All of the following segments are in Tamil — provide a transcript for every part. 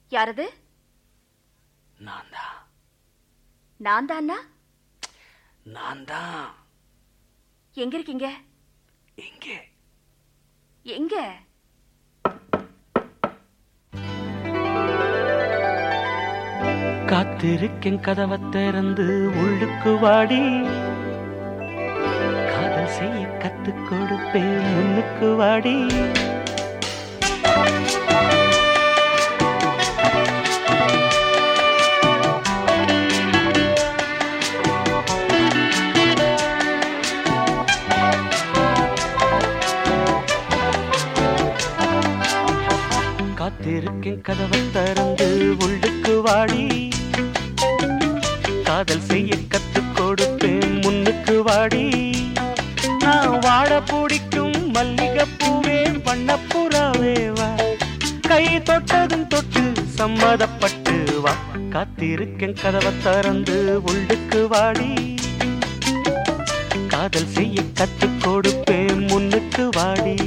யாரது நான் தான் நான் தானா நான் தான் எங்க இருக்கீங்க எங்கே எங்க காத்திருக்கேன் கதவை திறந்து உள்ளுக்கு வாடி காதல் செய்ய கத்து கொடுப்பேன் முன்னுக்கு வாடி காத்திருக்கேன் கதவை திறந்து உள்ளுக்கு வாடி காதல் செய்ய கத்து கொடுப்பேன் முன்னுக்கு வாடி நான் வாழ பிடிக்கும் மல்லிகைப்பூவே வண்ணப்புறாவே வா கை தொட்டதும் தொட்டு சம்மதப்பட்டு வா காத்திருக்கேன் கதவை திறந்து உள்ளுக்கு வாடி காதல் செய்ய கத்து கொடுப்பேன் முன்னுக்கு வாடி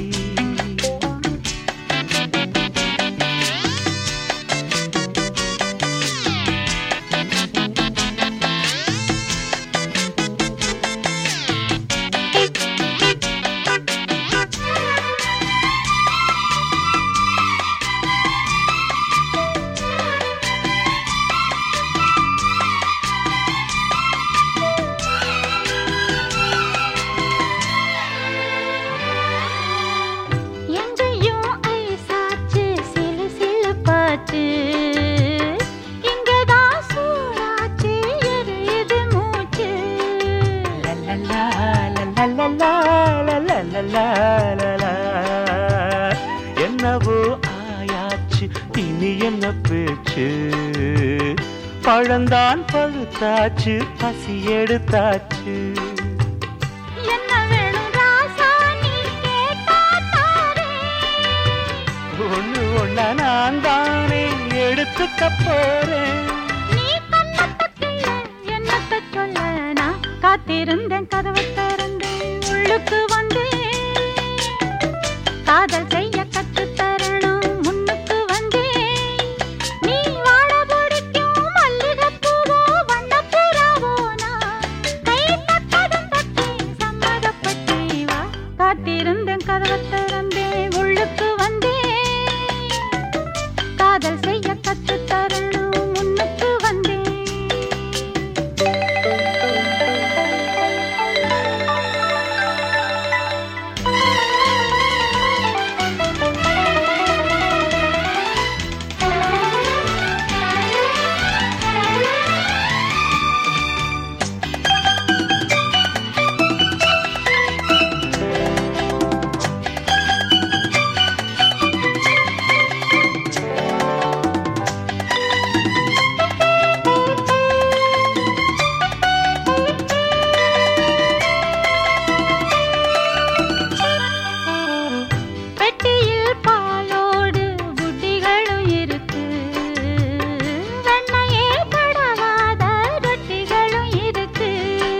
எங்கேயும் ஐசாச்சு சிலு சிலுப்பாச்சு இங்கதான் சூடாச்சு எரியுது மூச்சு லலலா, லலலா, லலலா, லலலா. என்னவோ ஆயாச்சு இனி என்ன பேச்சு பழந்தான் பழுத்தாச்சு பசி எடுத்தாச்சு என்ன வேணும் ராசா நீ கேட்டா தாரேன். ஒண்ணு ஒண்ணா நான் தானே எடுத்துக்க போறேன் நீ கண்ணத்தைக் கிள்ள, என்னத்தைச் சொல்ல நான் காத்திருந்தேன் கதவை திறந்து உள்ளுக்கு வந்தேன் காதல் செய்ய கற்றுத் தரணும் முன்னுக்கு வந்தேன் நீ வாழ பிடிக்கும் மல்லிகைப்பூவோ வண்ணப்புறாவோ நான் கை தட்டதும் தட்டி சம்மதப்பட்டு வா காத்திருந்தேன் கதவை திறந்தேன் உள்ளுக்கு வந்தேன் காதல் செய்ய கற்றுத் தரணும் முன்னுக்கு வந்தேன் பெட்டியில் பாலோடு புட்டிகளும் இருக்கு வெண்ணையே படவாத ரொட்டிகளும் இருக்கு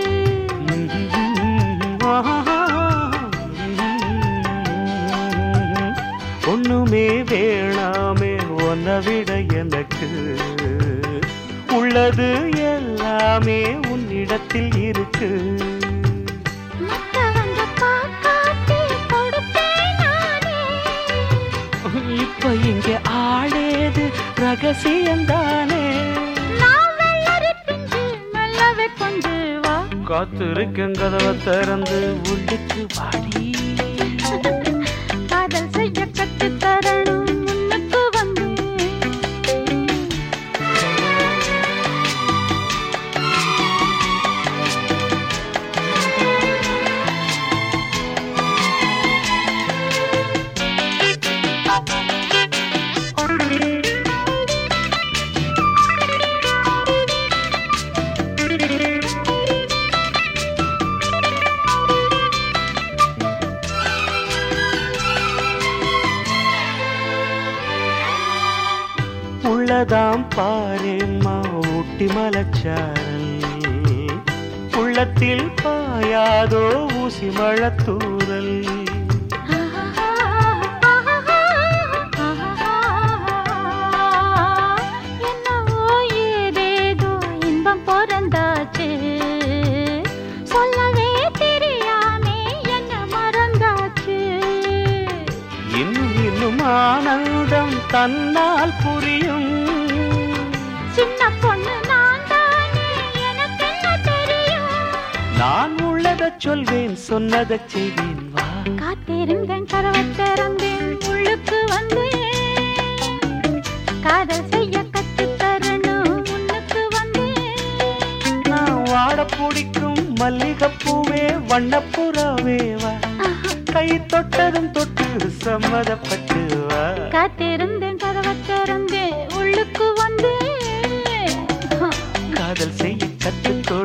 ஒண்ணுமே வேணாமே உன்னை விட எனக்கு உள்ளது எல்லாமே உன்னிடத்தில் இருக்கு மத்தவங்க பார்க்காட்டி கொடுப்பேன் நானே இப்ப இங்க ஆளேது ரகசியம்தானே நான் வெள்ளரி பிஞ்சு மெல்லவே கொண்டு வா காத்திருக்கேன் கதவை திறந்து உள்ளுக்கு வாடி காதல் செய்ய கற்றுத் தரணும் முன்னுக்கு வந்து உள்ளதாம் பாரேம்மா ஊட்டி மலச்சாரல் உள்ளத்தில் பாயாதோ ஊசி மழத்தூரல் சொன்னால் புரியும் சின்ன பொண்ணு நான் தானே எனக்கு என்ன தெரியும் நான் உள்ளத சொல்வேன் சொன்னதை செய்வேன் வா காத்திருந்தேன் கதவை திறந்தேன் உள்ளுக்கு வந்தேன் காதல் செய்ய கத்து தரணும் உன்னுக்கு வந்தேன் நான் வாட பிடிக்கும் மல்லிகைப்பூவே வண்ணப்புறாவே வா கை தொட்டதும் தொட்டு சம்மதப்பட்டு வா காத்திருந்தேன் கதவை திறந்தேன் உள்ளுக்கு வந்தேன் காதல் செய்ய கற்றுக்கோ